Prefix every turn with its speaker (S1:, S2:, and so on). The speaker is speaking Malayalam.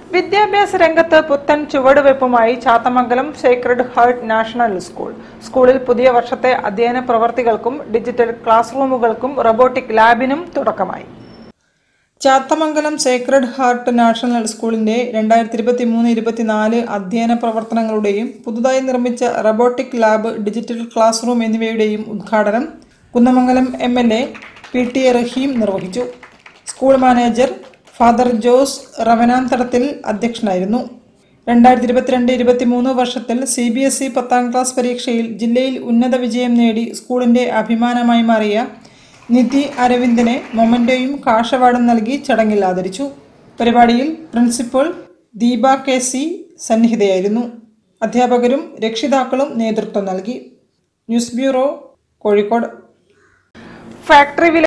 S1: വിദ്യാഭ്യാസ രംഗത്ത് പുത്തൻ ചുവടുവയ്പുമായി Chathamangalam Sacred Heart National School സ്കൂളിൽ പുതിയ വർഷത്തെ അധ്യയന പ്രവർത്തികൾക്കും ഡിജിറ്റൽ ക്ലാസ് റൂമുകൾക്കും റോബോട്ടിക് ലാബിനും തുടക്കമായി ചാത്തമംഗലം സേക്രഡ് ഹാർട്ട് നാഷണൽ സ്കൂളിന്റെ രണ്ടായിരത്തി ഇരുപത്തി മൂന്ന് ഇരുപത്തിനാല് അധ്യയന പ്രവർത്തനങ്ങളുടെയും പുതുതായി നിർമ്മിച്ച robotic lab digital class room എന്നിവയുടെയും ഉദ്ഘാടനം Kunnamangalam M L A P T A Rahim നിർവഹിച്ചു സ്കൂൾ മാനേജർ ഫാദർ ജോസ് റവനാന്തടത്തിൽ അധ്യക്ഷനായിരുന്നു രണ്ടായിരത്തി ഇരുപത്തിരണ്ട് ഇരുപത്തിമൂന്ന് വർഷത്തിൽ സി ബി എസ് ഇ പത്താം ക്ലാസ് പരീക്ഷയിൽ ജില്ലയിൽ ഉന്നത വിജയം നേടി സ്കൂളിന്റെ അഭിമാനമായി മാറിയ നിധി അരവിന്ദനെ മൊമന്റോയും കാഷവാടും നൽകി ചടങ്ങിൽ ആദരിച്ചു പരിപാടിയിൽ പ്രിൻസിപ്പൽ ദീപ കെ സി സന്നിഹിതയായിരുന്നു അധ്യാപകരും രക്ഷിതാക്കളും നേതൃത്വം നൽകി ന്യൂസ് ബ്യൂറോ കോഴിക്കോട് ഫാക്ടറി